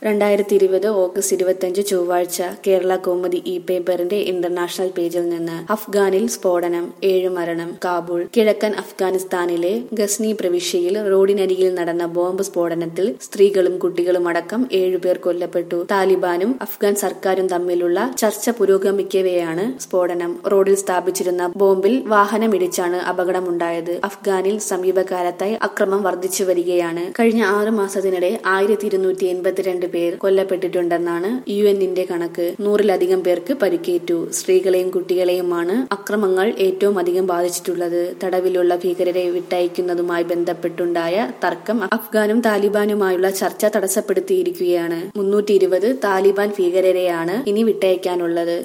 രണ്ടായിരത്തി ഇരുപത് ഓഗസ്റ്റ് ഇരുപത്തിയഞ്ച് ചൊവ്വാഴ്ച കേരള കൗമുദി ഇ പേപ്പറിന്റെ ഇന്റർനാഷണൽ പേജിൽ നിന്ന് അഫ്ഗാനിൽ സ്ഫോടനം ഏഴ് മരണം കാബൂൾ കിഴക്കൻ അഫ്ഗാനിസ്ഥാനിലെ ഗസ്നി പ്രവിശ്യയിൽ റോഡിനരികിൽ നടന്ന ബോംബ് സ്ഫോടനത്തിൽ സ്ത്രീകളും കുട്ടികളും അടക്കം ഏഴുപേർ കൊല്ലപ്പെട്ടു താലിബാനും അഫ്ഗാൻ സർക്കാരും തമ്മിലുള്ള ചർച്ച പുരോഗമിക്കവെയാണ് സ്ഫോടനം റോഡിൽ സ്ഥാപിച്ചിരുന്ന ബോംബിൽ വാഹനമിടിച്ചാണ് അപകടമുണ്ടായത് അഫ്ഗാനിൽ സമീപകാലത്തായി അക്രമം വർദ്ധിച്ചു വരികയാണ് കഴിഞ്ഞ ആറ് മാസത്തിനിടെ ആയിരത്തി ഇരുന്നൂറ്റി എൺപത്തിരണ്ട് പേർ കൊല്ലപ്പെട്ടിട്ടുണ്ടെന്നാണ് യു എന്നിന്റെ കണക്ക് നൂറിലധികം പേർക്ക് പരിക്കേറ്റു സ്ത്രീകളെയും കുട്ടികളെയുമാണ് അക്രമങ്ങൾ ഏറ്റവും അധികം ബാധിച്ചിട്ടുള്ളത് തടവിലുള്ള ഭീകരരെ വിട്ടയക്കുന്നതുമായി ബന്ധപ്പെട്ടുണ്ടായ തർക്കം അഫ്ഗാനും താലിബാനുമായുള്ള ചർച്ച തടസ്സപ്പെടുത്തിയിരിക്കുകയാണ് മുന്നൂറ്റി ഇരുപത് താലിബാൻ ഭീകരരെയാണ് ഇനി വിട്ടയക്കാനുള്ളത്